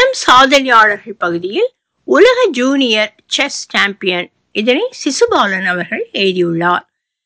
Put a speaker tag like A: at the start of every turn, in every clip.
A: இளம் சாதனையாளர்கள் பகுதியில் உலக ஜூனியர் செஸ் சாம்பியன் இதனை சிசுபாலன் அவர்கள் எழுதியுள்ளார்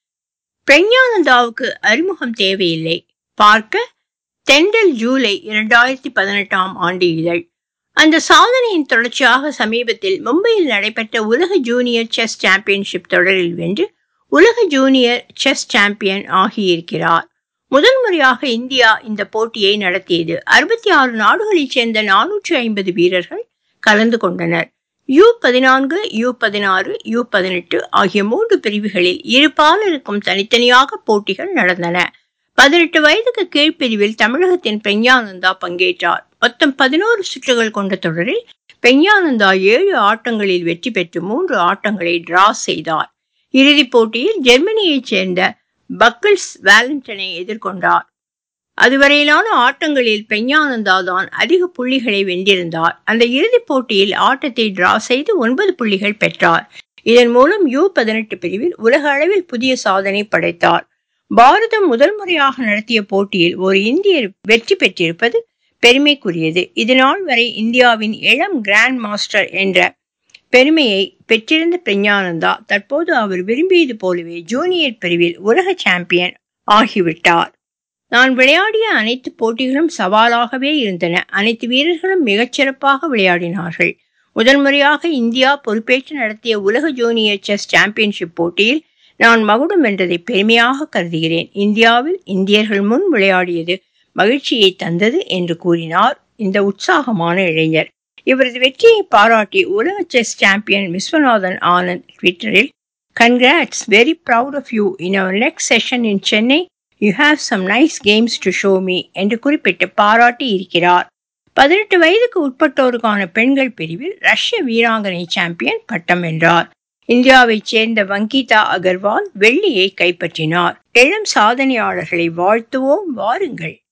A: பிரஞானந்தாவுக்கு அறிமுகம் தேவையில்லை பார்க்க தெண்டல் ஜூலை இரண்டாயிரத்தி பதினெட்டாம் ஆண்டு இதழ் அந்த சாதனையின் தொடர்ச்சியாக சமீபத்தில் மும்பையில் நடைபெற்ற உலக ஜூனியர் செஸ் சாம்பியன்ஷிப் தொடரில் வென்று உலக ஜூனியர் செஸ் சாம்பியன் ஆகியிருக்கிறார் முதல் முறையாக இந்தியா இந்த போட்டியை நடத்தியது அறுபத்தி ஆறு நாடுகளைச் சேர்ந்த நானூற்றி ஐம்பது வீரர்கள் கலந்து கொண்டனர் யூ பதினான்கு யூ பதினாறு யூ பதினெட்டு ஆகிய மூன்று பிரிவுகளில் இரு பாலருக்கும் தனித்தனியாக போட்டிகள் நடந்தன பதினெட்டு வயதுக்கு கீழ்ப்பிரிவில் தமிழகத்தின் பிரஞானந்தா பங்கேற்றார் மொத்தம் பதினோரு சுற்றுகள் கொண்ட தொடரில் பிரஞானந்தா ஏழு ஆட்டங்களில் வெற்றி பெற்று மூன்று ஆட்டங்களை டிரா செய்தார் இறுதிப் போட்டியில் ஜெர்மனியைச் சேர்ந்த பக்கிள்ஸ் வேலண்டனை எதிர்கொண்டார் அதுவரையிலான ஆட்டங்களில் பிரஞானந்தா தான் அதிக புள்ளிகளை வென்றிருந்தார் அந்த இறுதிப் போட்டியில் ஆட்டத்தை டிரா செய்து ஒன்பது புள்ளிகள் பெற்றார் இதன் மூலம் யூ பதினெட்டு பிரிவில் உலக அளவில் புதிய சாதனை படைத்தார் பாரதம் முதல் முறையாக நடத்திய போட்டியில் ஒரு இந்தியர் வெற்றி பெற்றிருப்பது பெருமைக்குரியது இதுநாள் வரை இந்தியாவின் இளம் கிராண்ட் மாஸ்டர் என்ற பெருமையை பெற்றிருந்த பிரஞானந்தா தற்போது அவர் விரும்பியது போலவே ஜூனியர் பிரிவில் உலக சாம்பியன் ஆகிவிட்டார் நான் விளையாடிய அனைத்து போட்டிகளும் சவாலாகவே இருந்தன அனைத்து வீரர்களும் மிகச்சிறப்பாக விளையாடினார்கள் முதல் முறையாக இந்தியா பொறுப்பேற்று நடத்திய உலக ஜூனியர் செஸ் சாம்பியன்ஷிப் போட்டியில் நான் மகுடம் வென்றதை பெருமையாக கருதுகிறேன் இந்தியாவில் இந்தியர்கள் முன் விளையாடியது மகிழ்ச்சியை தந்தது என்று கூறினார் இந்த உற்சாகமான இளைஞர் இவரது வெற்றியை பாராட்டி உலக செஸ் சாம்பியன் விஸ்வநாதன் ஆனந்த் ட்விட்டரில் congrats very proud of you in our next session in Chennai you have some nice games to show me என்று குறிப்பிட்டு பாராட்டி இருக்கிறார் பதினெட்டு வயதுக்கு உட்பட்டோருக்கான பெண்கள் பிரிவில் ரஷ்ய வீராங்கனை சாம்பியன் பட்டம் வென்றார் இந்தியாவைச் சேர்ந்த வங்கிதா அகர்வால் வெள்ளியை கைப்பற்றினார் இளம் சாதனையாளர்களை வாழ்த்துவோம் வாருங்கள்